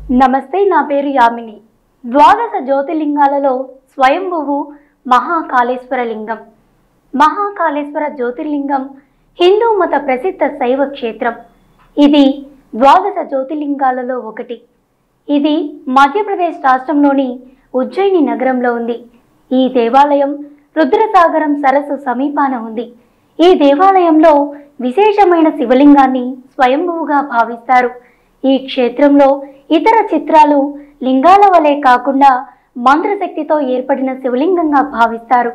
నమస్తే నా పేరు యామిని ద్వాదశ జ్యోతిర్లింగాలలో స్వయంభువు మహాకాళేశ్వర లింగం మహాకాళేశ్వర జ్యోతిర్లింగం హిందూ మత ప్రసిద్ధ శైవ క్షేత్రం ఇది ద్వాదశ జ్యోతిర్లింగాలలో ఒకటి ఇది మధ్యప్రదేశ్ రాష్ట్రంలోని ఉజ్జయిని నగరంలో ఉంది ఈ దేవాలయం రుద్రసాగరం సరస్సు సమీపాన ఉంది ఈ దేవాలయంలో విశేషమైన శివలింగాన్ని స్వయంభువుగా భావిస్తారు ఈ క్షేత్రంలో ఇతర చిత్రాలు లింగాల వలె కాకుండా మంత్రశక్తితో ఏర్పడిన శివలింగంగా భావిస్తారు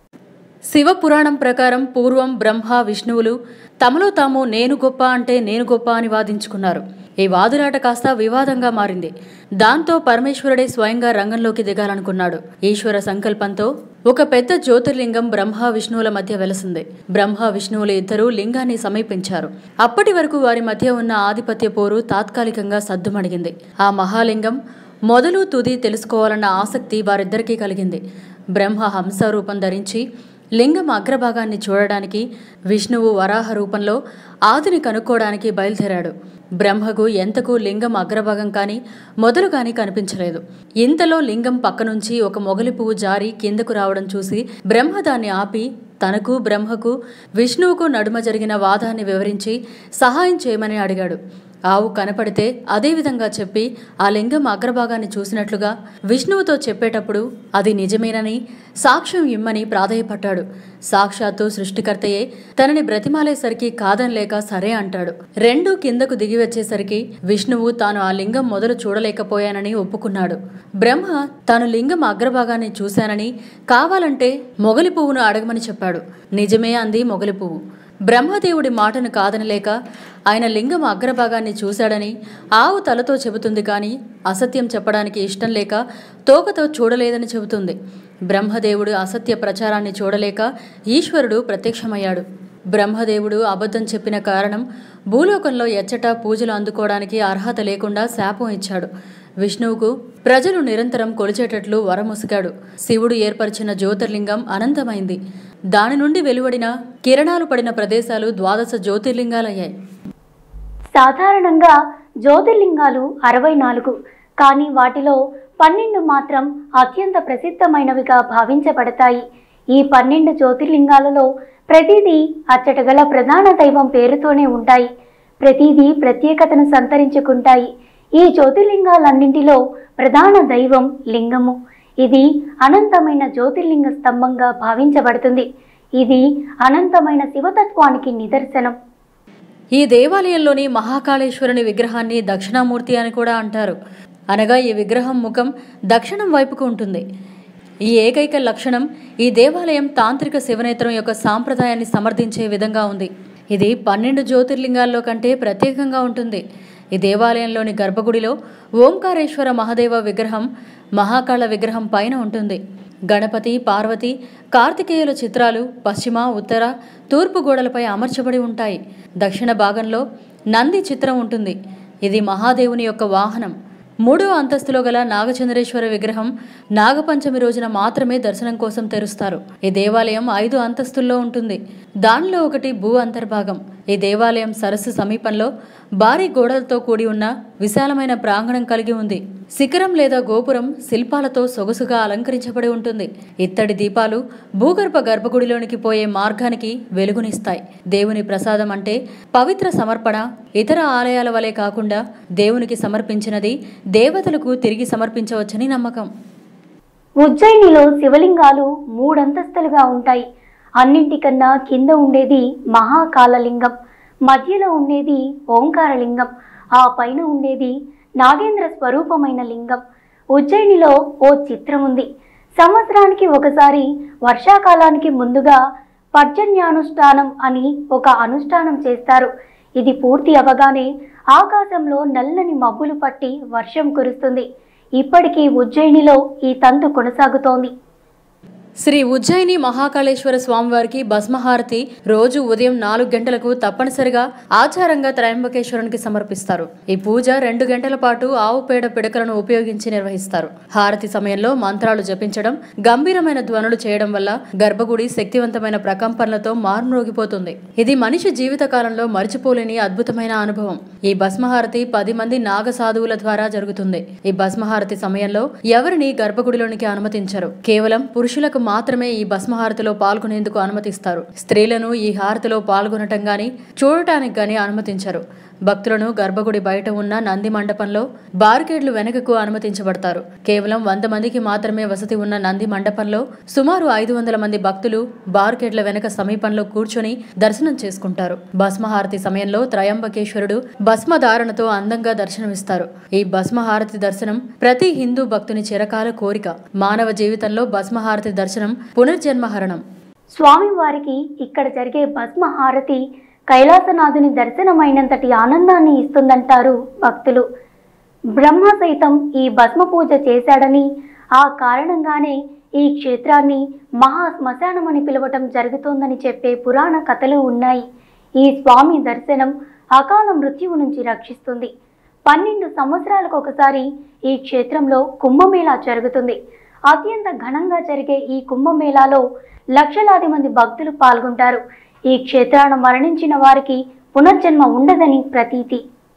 శివ పురాణం ప్రకారం పూర్వం బ్రహ్మ విష్ణువులు తమలో తాము నేను గొప్ప అంటే నేను గొప్ప అని వాదించుకున్నారు ఈ వాదులాట కాస్త వివాదంగా మారింది దాంతో పరమేశ్వరుడే స్వయంగా రంగంలోకి దిగాలనుకున్నాడు ఈశ్వర సంకల్పంతో ఒక పెద్ద జ్యోతిర్లింగం బ్రహ్మ విష్ణువుల మధ్య వెలసింది బ్రహ్మ విష్ణువులు ఇద్దరూ లింగాన్ని సమీపించారు అప్పటి వరకు వారి మధ్య ఉన్న ఆధిపత్య పోరు తాత్కాలికంగా సద్దుమణిగింది ఆ మహాలింగం మొదలు తుది తెలుసుకోవాలన్న ఆసక్తి వారిద్దరికీ కలిగింది బ్రహ్మ హంస రూపం ధరించి లింగం అగ్రభాగాన్ని చూడడానికి విష్ణువు వరాహ రూపంలో ఆదిని కనుక్కోవడానికి బయలుదేరాడు బ్రహ్మకు ఎంతకు లింగం అగ్రభాగం కానీ మొదలు కానీ కనిపించలేదు ఇంతలో లింగం పక్క నుంచి ఒక మొగలి పువ్వు జారి కిందకు రావడం చూసి బ్రహ్మ దాన్ని ఆపి తనకు బ్రహ్మకు విష్ణువుకు నడుమ జరిగిన వాదాన్ని వివరించి సహాయం చేయమని అడిగాడు ఆవు కనపడితే అదే విధంగా చెప్పి ఆ లింగం అగ్రభాగాన్ని చూసినట్లుగా విష్ణువుతో చెప్పేటప్పుడు అది నిజమేనని సాక్ష్యం ఇమ్మని ప్రాధేయపడ్డాడు సాక్షాత్తు సృష్టికర్తయే తనని బ్రతిమాలేసరికి కాదనలేక సరే అంటాడు రెండు కిందకు దిగి వచ్చేసరికి విష్ణువు తాను ఆ లింగం మొదలు చూడలేకపోయానని ఒప్పుకున్నాడు బ్రహ్మ తాను లింగం అగ్రభాగాన్ని చూశానని కావాలంటే మొగలి పువ్వును అడగమని చెప్పాడు నిజమే అంది మొగలి పువ్వు బ్రహ్మదేవుడి మాటను కాదనలేక ఆయన లింగం అగ్రభాగాన్ని చూశాడని ఆవు తలతో చెబుతుంది కానీ అసత్యం చెప్పడానికి ఇష్టం లేక తోకతో చూడలేదని చెబుతుంది బ్రహ్మదేవుడు అసత్య ప్రచారాన్ని చూడలేక ఈశ్వరుడు ప్రత్యక్షమయ్యాడు బ్రహ్మదేవుడు అబద్ధం చెప్పిన కారణం భూలోకంలో ఎచ్చట పూజలు అందుకోవడానికి అర్హత లేకుండా శాపం ఇచ్చాడు విష్ణువుకు ప్రజలు నిరంతరం కొలిచేటట్లు వరముసిగాడు శివుడు ఏర్పరిచిన జ్యోతిర్లింగం అనంతమైంది దాని నుండి వెలువడిన కిరణాలు పడిన ప్రదేశాలు ద్వాదశ జ్యోతిర్లింగాలయ్యాయి సాధారణంగా జ్యోతిర్లింగాలు అరవై నాలుగు కానీ వాటిలో పన్నెండు మాత్రం అత్యంత ప్రసిద్ధమైనవిగా భావించబడతాయి ఈ పన్నెండు జ్యోతిర్లింగాలలో ప్రతిదీ అచ్చటగల ప్రధాన దైవం పేరుతోనే ఉంటాయి ప్రతిదీ ప్రత్యేకతను సంతరించుకుంటాయి ఈ జ్యోతిర్లింగాలన్నింటిలో ప్రధాన దైవం లింగము ఇది అనంతమైన జ్యోతిర్లింగ స్తంభంగా భావించబడుతుంది ఇది అనంతమైన శివతత్వానికి నిదర్శనం ఈ దేవాలయంలోని మహాకాళేశ్వరుని విగ్రహాన్ని దక్షిణామూర్తి అని కూడా అంటారు అనగా ఈ విగ్రహం ముఖం దక్షిణం వైపుకు ఉంటుంది ఈ ఏకైక లక్షణం ఈ దేవాలయం తాంత్రిక శివనేత్రం యొక్క సాంప్రదాయాన్ని సమర్థించే విధంగా ఉంది ఇది పన్నెండు జ్యోతిర్లింగాల్లో కంటే ప్రత్యేకంగా ఉంటుంది ఈ దేవాలయంలోని గర్భగుడిలో ఓంకారేశ్వర మహాదేవ విగ్రహం మహాకాళ విగ్రహం పైన ఉంటుంది గణపతి పార్వతి కార్తికేయుల చిత్రాలు పశ్చిమ ఉత్తర తూర్పు గోడలపై అమర్చబడి ఉంటాయి దక్షిణ భాగంలో నంది చిత్రం ఉంటుంది ఇది మహాదేవుని యొక్క వాహనం మూడో అంతస్తులో గల నాగచంద్రేశ్వర విగ్రహం నాగపంచమి రోజున మాత్రమే దర్శనం కోసం తెరుస్తారు ఈ దేవాలయం ఐదు అంతస్తుల్లో ఉంటుంది దానిలో ఒకటి భూ అంతర్భాగం ఈ దేవాలయం సరస్సు సమీపంలో భారీ గోడలతో కూడి ఉన్న విశాలమైన ప్రాంగణం కలిగి ఉంది శిఖరం లేదా గోపురం శిల్పాలతో సొగసుగా అలంకరించబడి ఉంటుంది ఇత్తడి దీపాలు భూగర్భ గర్భగుడిలోనికి పోయే మార్గానికి వెలుగునిస్తాయి దేవుని ప్రసాదం అంటే పవిత్ర సమర్పణ ఇతర ఆలయాల వలె కాకుండా దేవునికి సమర్పించినది దేవతలకు తిరిగి సమర్పించవచ్చని నమ్మకం ఉజ్జయినిలో శివలింగాలు మూడంతస్తులుగా ఉంటాయి అన్నింటికన్నా కింద ఉండేది మహాకాలలింగం మధ్యలో ఉండేది ఓంకారలింగం ఆ పైన ఉండేది నాగేంద్ర స్వరూపమైన లింగం ఉజ్జయినిలో ఓ చిత్రం ఉంది సంవత్సరానికి ఒకసారి వర్షాకాలానికి ముందుగా పర్జన్యానుష్ఠానం అని ఒక అనుష్ఠానం చేస్తారు ఇది పూర్తి అవగానే ఆకాశంలో నల్లని మబ్బులు పట్టి వర్షం కురుస్తుంది ఇప్పటికీ ఉజ్జయినిలో ఈ తంతు కొనసాగుతోంది శ్రీ ఉజ్జయిని మహాకాళేశ్వర స్వామివారికి భస్మహారతి రోజు ఉదయం నాలుగు గంటలకు తప్పనిసరిగా ఆచారంగా త్రయంబకేశ్వరునికి సమర్పిస్తారు ఈ పూజ రెండు గంటల పాటు ఆవు పేడ పిడకలను ఉపయోగించి నిర్వహిస్తారు హారతి సమయంలో మంత్రాలు జపించడం గంభీరమైన ధ్వనులు చేయడం వల్ల గర్భగుడి శక్తివంతమైన ప్రకంపనలతో మారుమ్రోగిపోతుంది ఇది మనిషి జీవిత కాలంలో మరిచిపోలేని అద్భుతమైన అనుభవం ఈ భస్మహారతి పది మంది నాగ సాధువుల ద్వారా జరుగుతుంది ఈ భస్మహారతి సమయంలో ఎవరిని గర్భగుడిలోనికి అనుమతించరు కేవలం పురుషులకు మాత్రమే ఈ భస్మహారతిలో పాల్గొనేందుకు అనుమతిస్తారు స్త్రీలను ఈ హారతిలో పాల్గొనటం గాని చూడటానికి గాని అనుమతించరు భక్తులను గర్భగుడి బయట ఉన్న నంది మండపంలో బార్కేడ్లు వెనకకు అనుమతించబడతారు కేవలం వంద మందికి మాత్రమే వసతి ఉన్న నంది మండపంలో సుమారు ఐదు వందల మంది భక్తులు బార్కేడ్ల వెనక సమీపంలో కూర్చొని దర్శనం చేసుకుంటారు భస్మహారతి సమయంలో త్రయంబకేశ్వరుడు భస్మధారణతో అందంగా దర్శనమిస్తారు ఈ భస్మహారతి దర్శనం ప్రతి హిందూ భక్తుని చిరకాల కోరిక మానవ జీవితంలో భస్మహారతి దర్శనం పునర్జన్మహరణం స్వామివారికి ఇక్కడ జరిగే భస్మ హారతి కైలాసనాథుని దర్శనమైనంతటి ఆనందాన్ని ఇస్తుందంటారు భక్తులు బ్రహ్మ సైతం ఈ భస్మ పూజ చేశాడని ఆ కారణంగానే ఈ క్షేత్రాన్ని మహా శ్మశానమని పిలవటం జరుగుతోందని చెప్పే పురాణ కథలు ఉన్నాయి ఈ స్వామి దర్శనం అకాల మృత్యువు నుంచి రక్షిస్తుంది పన్నెండు సంవత్సరాలకు ఒకసారి ఈ క్షేత్రంలో కుంభమేళా జరుగుతుంది అత్యంత ఘనంగా జరిగే ఈ కుంభమేళాలో లక్షలాది మంది భక్తులు పాల్గొంటారు ఈ క్షేత్రాన మరణించిన వారికి పునర్జన్మ ఉండదని ప్రతీతి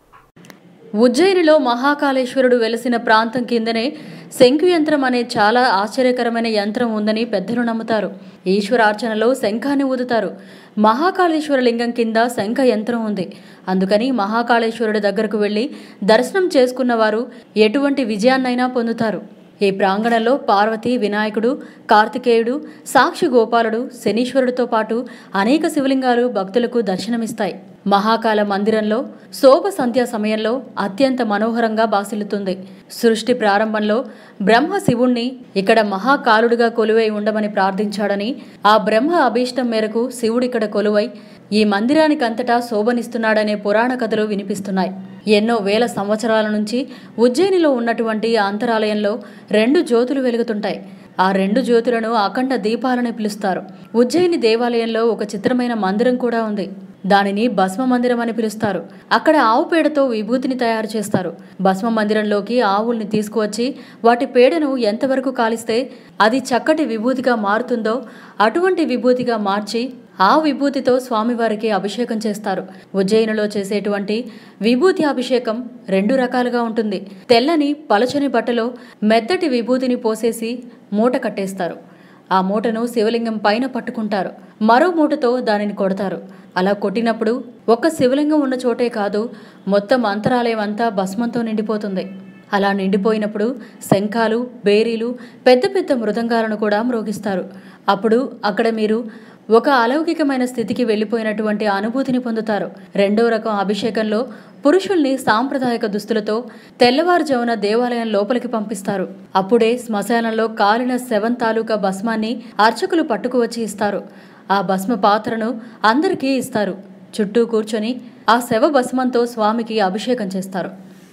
ఉజ్జయినిలో మహాకాళేశ్వరుడు వెలసిన ప్రాంతం కిందనే శంకు యంత్రం అనే చాలా ఆశ్చర్యకరమైన యంత్రం ఉందని పెద్దలు నమ్ముతారు ఈశ్వరార్చనలో శంఖాన్ని ఊదుతారు మహాకాళేశ్వర లింగం కింద శంఖ యంత్రం ఉంది అందుకని మహాకాళేశ్వరుడి దగ్గరకు వెళ్ళి దర్శనం చేసుకున్న వారు ఎటువంటి విజయాన్నైనా పొందుతారు ఈ ప్రాంగణంలో పార్వతి వినాయకుడు కార్తికేయుడు సాక్షి గోపాలుడు శనీశ్వరుడితో పాటు అనేక శివలింగాలు భక్తులకు దర్శనమిస్తాయి మహాకాల మందిరంలో శోభ సంధ్యా సమయంలో అత్యంత మనోహరంగా బాసిల్లుతుంది సృష్టి ప్రారంభంలో బ్రహ్మ శివుణ్ణి ఇక్కడ మహాకాలుడిగా కొలువై ఉండమని ప్రార్థించాడని ఆ బ్రహ్మ అభీష్టం మేరకు శివుడు ఇక్కడ కొలువై ఈ మందిరానికంతటా శోభనిస్తున్నాడనే పురాణ కథలు వినిపిస్తున్నాయి ఎన్నో వేల సంవత్సరాల నుంచి ఉజ్జయినిలో ఉన్నటువంటి ఆ అంతరాలయంలో రెండు జ్యోతులు వెలుగుతుంటాయి ఆ రెండు జ్యోతులను అఖండ దీపాలని పిలుస్తారు ఉజ్జయిని దేవాలయంలో ఒక చిత్రమైన మందిరం కూడా ఉంది దానిని భస్మ మందిరం అని పిలుస్తారు అక్కడ ఆవు పేడతో విభూతిని తయారు చేస్తారు భస్మ మందిరంలోకి ఆవుల్ని తీసుకువచ్చి వాటి పేడను ఎంతవరకు కాలిస్తే అది చక్కటి విభూతిగా మారుతుందో అటువంటి విభూతిగా మార్చి ఆ విభూతితో స్వామివారికి అభిషేకం చేస్తారు ఉజ్జయినిలో చేసేటువంటి విభూతి అభిషేకం రెండు రకాలుగా ఉంటుంది తెల్లని పలచని బట్టలో మెత్తటి విభూతిని పోసేసి మూట కట్టేస్తారు ఆ మూటను శివలింగం పైన పట్టుకుంటారు మరో మూటతో దానిని కొడతారు అలా కొట్టినప్పుడు ఒక్క శివలింగం ఉన్న చోటే కాదు మొత్తం అంతరాలయం అంతా భస్మంతో నిండిపోతుంది అలా నిండిపోయినప్పుడు శంఖాలు బేరీలు పెద్ద పెద్ద మృదంగాలను కూడా మ్రోగిస్తారు అప్పుడు అక్కడ మీరు ఒక అలౌకికమైన స్థితికి వెళ్ళిపోయినటువంటి అనుభూతిని పొందుతారు రెండో రకం అభిషేకంలో పురుషుల్ని సాంప్రదాయక దుస్తులతో తెల్లవారుజామున దేవాలయం లోపలికి పంపిస్తారు అప్పుడే శ్మశానంలో కాలిన శవం తాలూకా భస్మాన్ని అర్చకులు పట్టుకువచ్చి ఇస్తారు ఆ భస్మ పాత్రను అందరికీ ఇస్తారు చుట్టూ కూర్చొని ఆ శవ భస్మంతో స్వామికి అభిషేకం చేస్తారు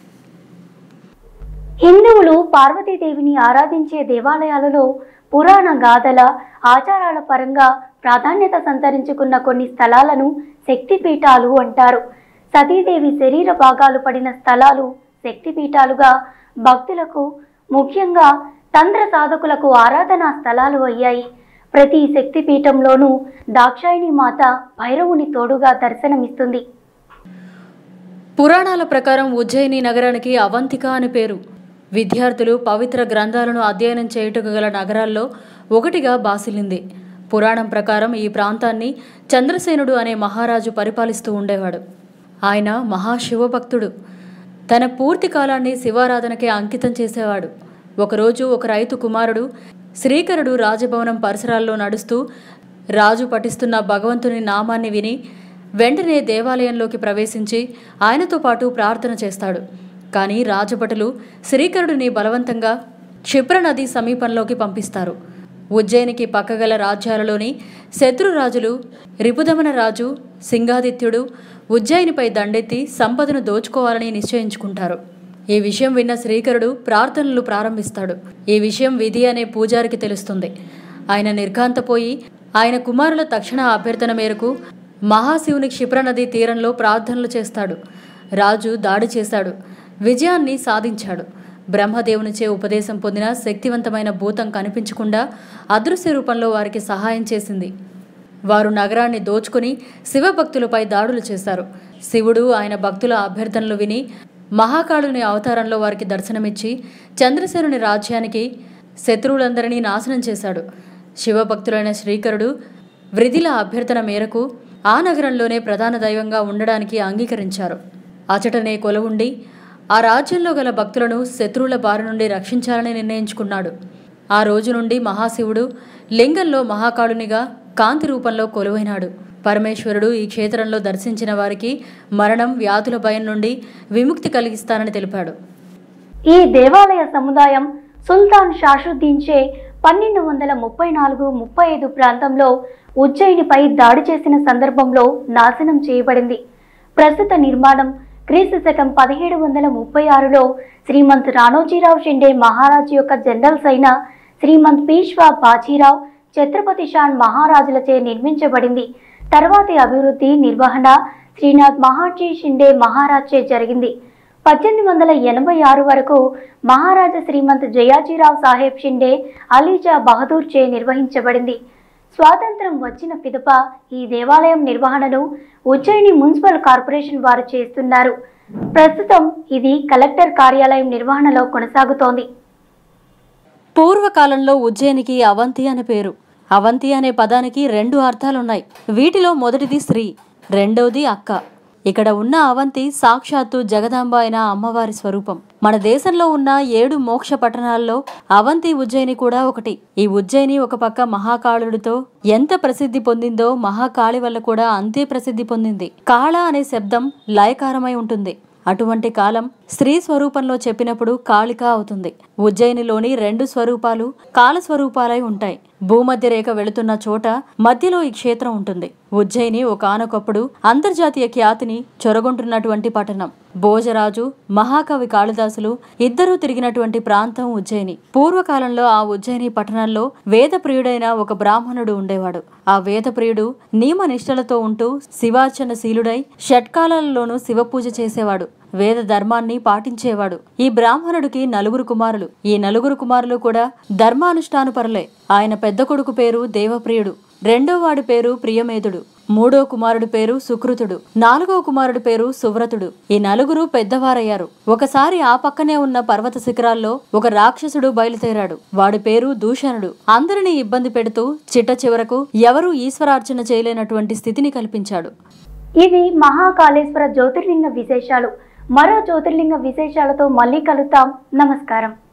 హిందువులు పార్వతీదేవిని ఆరాధించే దేవాలయాలలో పురాణ గాథల ఆచారాల పరంగా ప్రాధాన్యత సంతరించుకున్న కొన్ని స్థలాలను శక్తిపీఠాలు అంటారు సతీదేవి శరీర భాగాలు పడిన స్థలాలు శక్తిపీఠాలుగా భక్తులకు ముఖ్యంగా తంత్ర సాధకులకు ఆరాధనా స్థలాలు అయ్యాయి ప్రతి శక్తిపీఠంలోనూ దాక్షాయిని మాత భైరవుని తోడుగా దర్శనమిస్తుంది పురాణాల ప్రకారం ఉజ్జయిని నగరానికి అవంతిక అని పేరు విద్యార్థులు పవిత్ర గ్రంథాలను అధ్యయనం చేయుటకు గల నగరాల్లో ఒకటిగా బాసిల్లింది పురాణం ప్రకారం ఈ ప్రాంతాన్ని చంద్రసేనుడు అనే మహారాజు పరిపాలిస్తూ ఉండేవాడు ఆయన మహాశివభక్తుడు తన పూర్తి కాలాన్ని శివారాధనకే అంకితం చేసేవాడు ఒకరోజు ఒక రైతు కుమారుడు శ్రీకరుడు రాజభవనం పరిసరాల్లో నడుస్తూ రాజు పఠిస్తున్న భగవంతుని నామాన్ని విని వెంటనే దేవాలయంలోకి ప్రవేశించి ఆయనతో పాటు ప్రార్థన చేస్తాడు కానీ రాజభటులు శ్రీకరుడిని బలవంతంగా క్షిప్ర నది సమీపంలోకి పంపిస్తారు ఉజ్జయినికి పక్కగల రాజ్యాలలోని శత్రురాజులు రిపుదమన రాజు సింగాదిత్యుడు ఉజ్జయినిపై దండెత్తి సంపదను దోచుకోవాలని నిశ్చయించుకుంటారు ఈ విషయం విన్న శ్రీకరుడు ప్రార్థనలు ప్రారంభిస్తాడు ఈ విషయం విధి అనే పూజారికి తెలుస్తుంది ఆయన నిర్ఘాంతపోయి ఆయన కుమారుల తక్షణ అభ్యర్థన మేరకు మహాశివుని క్షిప్రనది తీరంలో ప్రార్థనలు చేస్తాడు రాజు దాడి చేశాడు విజయాన్ని సాధించాడు బ్రహ్మదేవునిచే ఉపదేశం పొందిన శక్తివంతమైన భూతం కనిపించకుండా అదృశ్య రూపంలో వారికి సహాయం చేసింది వారు నగరాన్ని దోచుకుని శివభక్తులపై దాడులు చేశారు శివుడు ఆయన భక్తుల అభ్యర్థనలు విని మహాకాళుని అవతారంలో వారికి దర్శనమిచ్చి చంద్రసేనుని రాజ్యానికి శత్రువులందరినీ నాశనం చేశాడు శివభక్తులైన శ్రీకరుడు వృధిల అభ్యర్థన మేరకు ఆ నగరంలోనే ప్రధాన దైవంగా ఉండడానికి అంగీకరించారు అచటనే కొలవుండి ఆ రాజ్యంలో గల భక్తులను శత్రువుల బారి నుండి రక్షించాలని నిర్ణయించుకున్నాడు ఆ రోజు నుండి మహాశివుడు లింగంలో మహాకాళునిగా కాంతి రూపంలో కొలువైనాడు పరమేశ్వరుడు ఈ క్షేత్రంలో దర్శించిన వారికి మరణం వ్యాధుల భయం నుండి విముక్తి కలిగిస్తానని తెలిపాడు ఈ దేవాలయ సముదాయం సుల్తాన్ షాషుద్దీన్చే పన్నెండు వందల ముప్పై నాలుగు ముప్పై ఐదు ప్రాంతంలో ఉజ్జయినిపై దాడి చేసిన సందర్భంలో నాశనం చేయబడింది ప్రస్తుత నిర్మాణం క్రీస్తు శకం పదిహేడు వందల ముప్పై ఆరులో శ్రీమంత్ రాణోజీరావు షిండే మహారాజ్ యొక్క జనరల్స్ అయిన శ్రీమంత్ పీష్వా బాజీరావు ఛత్రపతి షాన్ మహారాజులచే నిర్మించబడింది తర్వాతి అభివృద్ధి నిర్వహణ శ్రీనాథ్ మహాజీ షిండే మహారాజ్చే జరిగింది పద్దెనిమిది వందల ఎనభై ఆరు వరకు మహారాజా శ్రీమంత్ జయాజీరావు సాహెబ్ షిండే అలీజా బహదూర్ చే నిర్వహించబడింది స్వాతంత్రం వచ్చిన పిదప ఈ దేవాలయం నిర్వహణను ఉజ్జయిని మున్సిపల్ కార్పొరేషన్ వారు చేస్తున్నారు ప్రస్తుతం ఇది కలెక్టర్ కార్యాలయం నిర్వహణలో కొనసాగుతోంది పూర్వకాలంలో ఉజ్జయినికి అవంతి అనే పేరు అవంతి అనే పదానికి రెండు అర్థాలున్నాయి వీటిలో మొదటిది స్త్రీ రెండవది అక్క ఇక్కడ ఉన్న అవంతి సాక్షాత్తు జగదాంబ అయిన అమ్మవారి స్వరూపం మన దేశంలో ఉన్న ఏడు మోక్ష పట్టణాల్లో అవంతి ఉజ్జయిని కూడా ఒకటి ఈ ఉజ్జయిని ఒక పక్క మహాకాళుడితో ఎంత ప్రసిద్ధి పొందిందో మహాకాళి వల్ల కూడా అంతే ప్రసిద్ధి పొందింది కాళ అనే శబ్దం లయకారమై ఉంటుంది అటువంటి కాలం స్త్రీ స్వరూపంలో చెప్పినప్పుడు కాళిక అవుతుంది ఉజ్జయినిలోని రెండు స్వరూపాలు కాల స్వరూపాలై ఉంటాయి భూమధ్య రేఖ వెళుతున్న చోట మధ్యలో ఈ క్షేత్రం ఉంటుంది ఉజ్జయిని ఒకనొకప్పుడు అంతర్జాతీయ ఖ్యాతిని చొరగొంటున్నటువంటి పట్టణం భోజరాజు మహాకవి కాళిదాసులు ఇద్దరూ తిరిగినటువంటి ప్రాంతం ఉజ్జయిని పూర్వకాలంలో ఆ ఉజ్జయిని పట్టణంలో వేదప్రియుడైన ఒక బ్రాహ్మణుడు ఉండేవాడు ఆ వేదప్రియుడు నియమ నిష్టలతో ఉంటూ శివార్చన శీలుడై షట్కాలాలలోనూ శివపూజ చేసేవాడు వేద ధర్మాన్ని పాటించేవాడు ఈ బ్రాహ్మణుడికి నలుగురు కుమారులు ఈ నలుగురు కుమారులు కూడా ధర్మానుష్ఠానుపరులే ఆయన పెద్ద కొడుకు పేరు దేవప్రియుడు రెండో వాడి పేరు ప్రియమేధుడు మూడో కుమారుడి పేరు సుకృతుడు నాలుగో కుమారుడి పేరు సువ్రతుడు ఈ నలుగురు పెద్దవారయ్యారు ఒకసారి ఆ పక్కనే ఉన్న పర్వత శిఖరాల్లో ఒక రాక్షసుడు బయలుదేరాడు వాడి పేరు దూషణుడు అందరినీ ఇబ్బంది పెడుతూ చిట్ట చివరకు ఎవరూ ఈశ్వరార్చన చేయలేనటువంటి స్థితిని కల్పించాడు ఇవి మహాకాళేశ్వర జ్యోతిర్లింగ విశేషాలు మరో జ్యోతిర్లింగ విశేషాలతో మళ్ళీ కలుద్దాం నమస్కారం